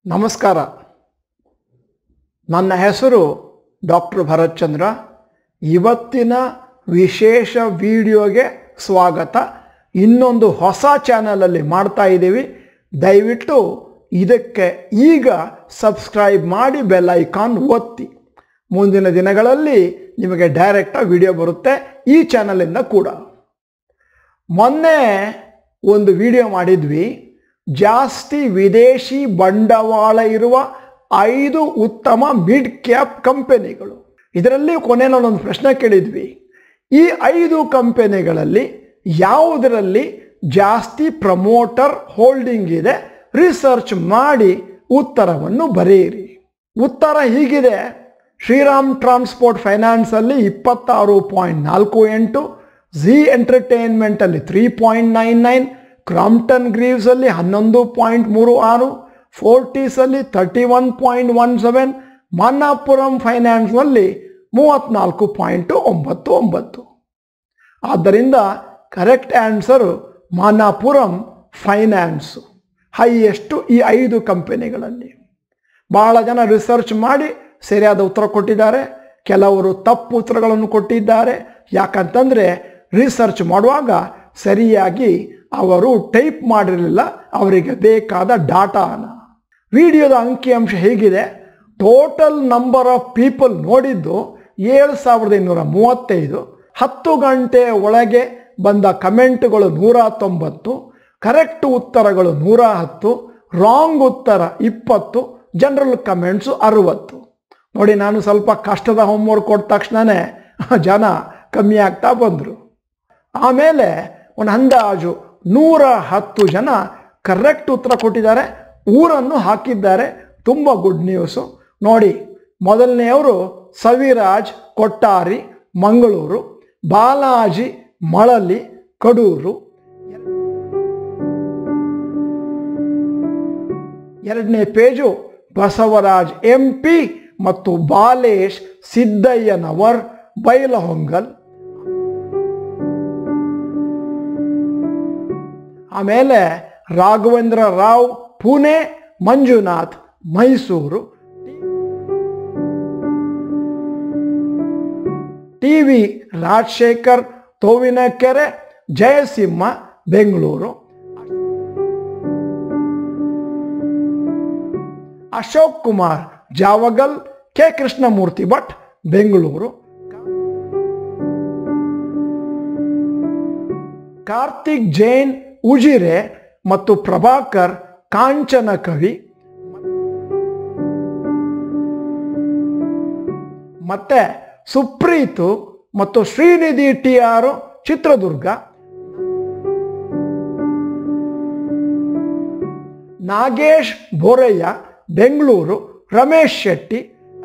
ನಮಸ್ಕಾರ ನನ್ನ ಹೆಸರು ಡಾಕ್ಟರ್ ಭರತ್ ಚಂದ್ರ ಇವತ್ತಿನ ವಿಶೇಷ ವಿಡಿಯೋಗೆ ಸ್ವಾಗತ ಇನ್ನೊಂದು ಹೊಸ ಚಾನಲಲ್ಲಿ ಮಾಡ್ತಾ ಇದ್ದೀವಿ ದಯವಿಟ್ಟು ಇದಕ್ಕೆ ಈಗ ಸಬ್ಸ್ಕ್ರೈಬ್ ಮಾಡಿ ಬೆಲ್ ಐಕಾನ್ ಒತ್ತಿ ಮುಂದಿನ ದಿನಗಳಲ್ಲಿ ನಿಮಗೆ ಡೈರೆಕ್ಟಾಗಿ ವಿಡಿಯೋ ಬರುತ್ತೆ ಈ ಚಾನಲಿಂದ ಕೂಡ ಮೊನ್ನೆ ಒಂದು ವಿಡಿಯೋ ಮಾಡಿದ್ವಿ ಜಾಸ್ತಿ ವಿದೇಶಿ ಬಂಡವಾಳ ಇರುವ ಐದು ಉತ್ತಮ ಮಿಡ್ ಕ್ಯಾಪ್ ಕಂಪನಿಗಳು ಇದರಲ್ಲಿ ಕೊನೆಯಲ್ಲಿ ಒಂದು ಪ್ರಶ್ನೆ ಕೇಳಿದ್ವಿ ಈ ಐದು ಕಂಪನಿಗಳಲ್ಲಿ ಯಾವುದರಲ್ಲಿ ಜಾಸ್ತಿ ಪ್ರಮೋಟರ್ ಹೋಲ್ಡಿಂಗ್ ಇದೆ ರಿಸರ್ಚ್ ಮಾಡಿ ಉತ್ತರವನ್ನು ಬರೆಯಿರಿ ಉತ್ತರ ಹೀಗಿದೆ ಶ್ರೀರಾಮ್ ಟ್ರಾನ್ಸ್ಪೋರ್ಟ್ ಫೈನಾನ್ಸಲ್ಲಿ ಇಪ್ಪತ್ತಾರು ಪಾಯಿಂಟ್ ನಾಲ್ಕು ಎಂಟು ಝಿ ಎಂಟರ್ಟೈನ್ಮೆಂಟಲ್ಲಿ three point nine nine Crompton ಗ್ರೀವ್ಸಲ್ಲಿ ಹನ್ನೊಂದು ಪಾಯಿಂಟ್ ಮೂರು ಆರು ಫೋರ್ಟೀಸಲ್ಲಿ thirty one point one seven Manappuram ಫೈನಾನ್ಸ್ನಲ್ಲಿ ಮೂವತ್ತ್ನಾಲ್ಕು ಪಾಯಿಂಟು ಒಂಬತ್ತು ಒಂಬತ್ತು ಆದ್ದರಿಂದ correct answer Manappuram finance highest ಈ ಐದು ಕಂಪನಿಗಳಲ್ಲಿ ಬಹಳ ಜನ ರಿಸರ್ಚ್ ಮಾಡಿ ಸರಿಯಾದ ಉತ್ತರ ಕೊಟ್ಟಿದ್ದಾರೆ ಕೆಲವರು ತಪ್ಪು ಉತ್ತರಗಳನ್ನು ಕೊಟ್ಟಿದ್ದಾರೆ ಯಾಕಂತಂದರೆ ರಿಸರ್ಚ್ ಮಾಡುವಾಗ ಸರಿಯಾಗಿ ಅವರು ಟೈಪ್ ಮಾಡಿರಲಿಲ್ಲ ಅವರಿಗೆ ಬೇಕಾದ ಡಾಟಾನ ವಿಡಿಯೋದ ಅಂಕಿಅಂಶ ಹೇಗಿದೆ ಟೋಟಲ್ ನಂಬರ್ ಆಫ್ ಪೀಪಲ್ ನೋಡಿದ್ದು ಏಳು ಸಾವಿರದ ಇನ್ನೂರ ಮೂವತ್ತೈದು ಹತ್ತು ಗಂಟೆ ಒಳಗೆ ಬಂದ ಕಮೆಂಟ್ಗಳು ನೂರ ತೊಂಬತ್ತು ಕರೆಕ್ಟ್ ಉತ್ತರಗಳು ನೂರ ಹತ್ತು ರಾಂಗ್ ಉತ್ತರ ಇಪ್ಪತ್ತು ಜನರಲ್ ಕಮೆಂಟ್ಸು ಅರುವತ್ತು ನೋಡಿ ನಾನು ಸ್ವಲ್ಪ ಕಷ್ಟದ ಹೋಮ್ವರ್ಕ್ ಕೊಟ್ಟ ತಕ್ಷಣವೇ ಜನ ಕಮ್ಮಿ ಆಗ್ತಾ ಬಂದರು ಆಮೇಲೆ ಒಂದು ಅಂದಾಜು ನೂರ ಹತ್ತು ಜನ ಕರೆಕ್ಟ್ ಉತ್ತರ ಕೊಟ್ಟಿದ್ದಾರೆ ಊರನ್ನು ಹಾಕಿದ್ದಾರೆ ತುಂಬ ಗುಡ್ ನ್ಯೂಸು ನೋಡಿ ಮೊದಲನೆಯವರು ಸವಿರಾಜ್ ಕೊಟ್ಟಾರಿ ಮಂಗಳೂರು ಬಾಲಾಜಿ ಮಳಲಿ ಕಡೂರು ಎರಡನೇ ಪೇಜು ಬಸವರಾಜ್ ಎಂ ಪಿ ಮತ್ತು ಬಾಲೇಶ್ ಸಿದ್ದಯ್ಯನವರ್ ಬೈಲಹೊಂಗಲ್ ಆಮೇಲೆ Raghavendra Rao Pune Manjunath Mysuru T V Rajashekhar Tovinakere Jayasimha Bengaluru Ashok Kumar Javagal K Krishnamurthy Bhat Bengaluru Karthik Jain Ujire ಮತ್ತು ಪ್ರಭಾಕರ್ ಕಾಂಚನ ಕವಿ ಮತ್ತೆ ಸುಪ್ರೀತು ಮತ್ತು ಶ್ರೀನಿಧಿ ಟಿ ಆರ್ ಚಿತ್ರದುರ್ಗ ನಾಗೇಶ್ ಬೋರಯ್ಯ ಬೆಂಗಳೂರು ರಮೇಶ್ ಶೆಟ್ಟಿ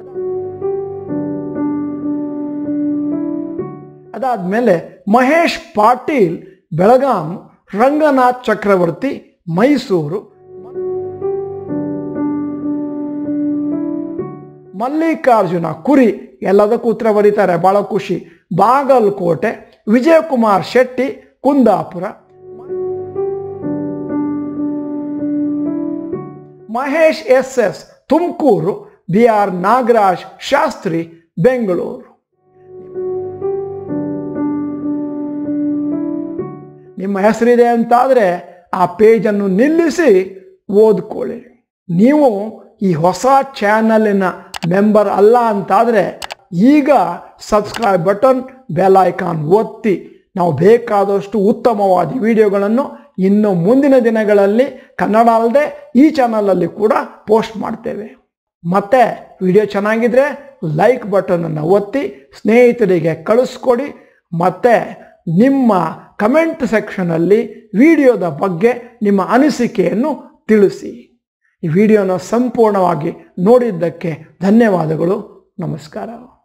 ಅದಾದ್ಮೇಲೆ ಮಹೇಶ್ ಪಾಟೀಲ್ ಬೆಳಗಾಂ ರಂಗನಾಥ್ ಚಕ್ರವರ್ತಿ ಮೈಸೂರು ಮಲ್ಲಿಕಾರ್ಜುನ ಕುರಿ ಎಲ್ಲದಕ್ಕೂ ಉತ್ತರ ಬರೀತಾರೆ ಬಹಳ ಖುಷಿ Bagalkote Vijayakumar Shetty Kundapura Mahesh S S Tumakuru B R Nagaraj Shastri Bengaluru ನಿಮ್ಮ ಹೆಸರಿದೆ ಅಂತಾದರೆ ಆ ಪೇಜನ್ನು ನಿಲ್ಲಿಸಿ ಓದ್ಕೊಳ್ಳಿ ನೀವು ಈ ಹೊಸ ಚಾನಲಿನ ಮೆಂಬರ್ ಅಲ್ಲ ಅಂತಾದರೆ ಈಗ ಸಬ್ಸ್ಕ್ರೈಬ್ ಬಟನ್ ಬೆಲ್ ಐಕಾನ್ ಒತ್ತಿ ನಾವು ಬೇಕಾದಷ್ಟು ಉತ್ತಮವಾದ ವಿಡಿಯೋಗಳನ್ನು ಇನ್ನು ಮುಂದಿನ ದಿನಗಳಲ್ಲಿ ಕನ್ನಡ ಅಲ್ಲದೆ ಈ ಚಾನಲಲ್ಲಿ ಕೂಡ ಪೋಸ್ಟ್ ಮಾಡ್ತೇವೆ ಮತ್ತೆ ವಿಡಿಯೋ ಚೆನ್ನಾಗಿದ್ರೆ ಲೈಕ್ ಬಟನನ್ನು ಒತ್ತಿ ಸ್ನೇಹಿತರಿಗೆ ಕಳಿಸ್ಕೊಡಿ ಮತ್ತು ನಿಮ್ಮ ಕಮೆಂಟ್ ಸೆಕ್ಷನಲ್ಲಿ ವಿಡಿಯೋದ ಬಗ್ಗೆ ನಿಮ್ಮ ಅನಿಸಿಕೆಯನ್ನು ತಿಳಿಸಿ ಈ ವಿಡಿಯೋನ ಸಂಪೂರ್ಣವಾಗಿ ನೋಡಿದ್ದಕ್ಕೆ ಧನ್ಯವಾದಗಳು ನಮಸ್ಕಾರ